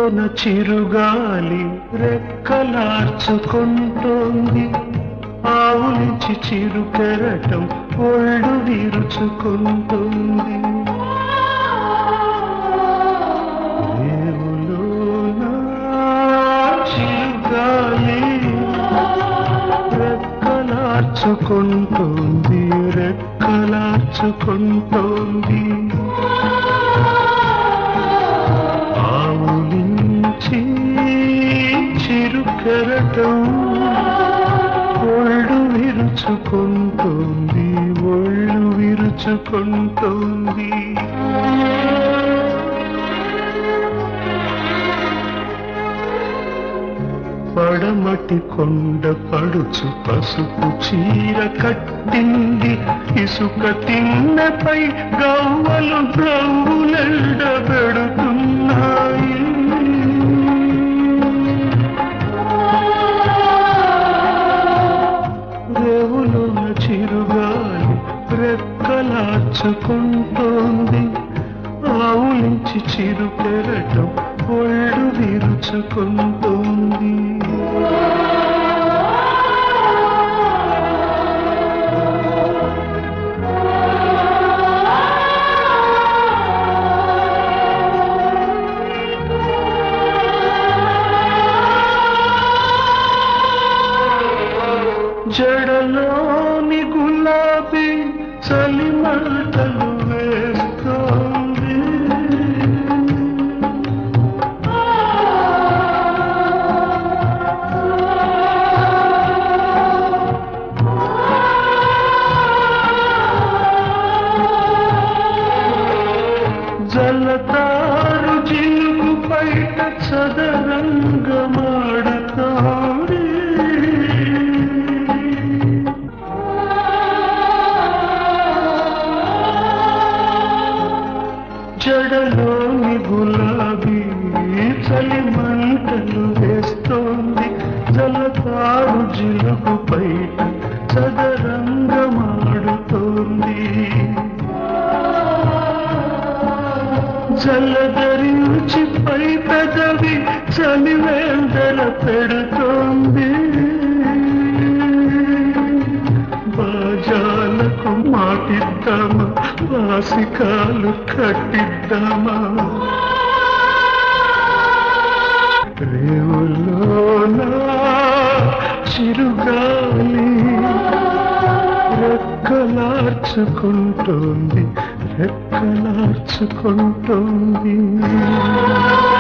రేవులోన చిరుగాలి రెక్కలార్చుకుంటోంది ఆవులించి చిరు కెరటం ఒళ్ళు విరుచుకుంటుంది రేవులోన చిరుగాలి రెక్కలార్చుకుంటోంది రెక్కలార్చుకుంటోంది ఆవులించి చిరుకెరటం ఒళ్ళు విరుచుకుంటోంది ఒళ్ళు విరుచుకుంటోంది పడమటి కొండ పడుచు పసుపు చీర కట్టింది ఇసుక తిన్నపై గవ్వలు గవ్వులెండ పెడుతున్నాయి రేవులోన చిరుగాలి రెక్కలార్చుకుంటోంది ఆవులించి చిరు పెరటం ఒళ్ళు విరుచుకుంటోంది జడలోని గులాబీ చలిమంటలు వేస్తోంది జలతారు జిలుగు బయట చదరంగమాడుతోంది జడలోని గులాబీ చలి మంటలు వేస్తోంది జలతారు జిలుగు బయట చదరంగమాడుతోంది జలధరించి పై పెదవి చలివేందల పెడుతోంది బాజాలకు మాటిద్దామా వాసికాలు కట్టిద్దామా రేవులోనా చిరుగాలి రెక్కలార్చుకుంటోంది రెక్కలార్చుకుంటోంది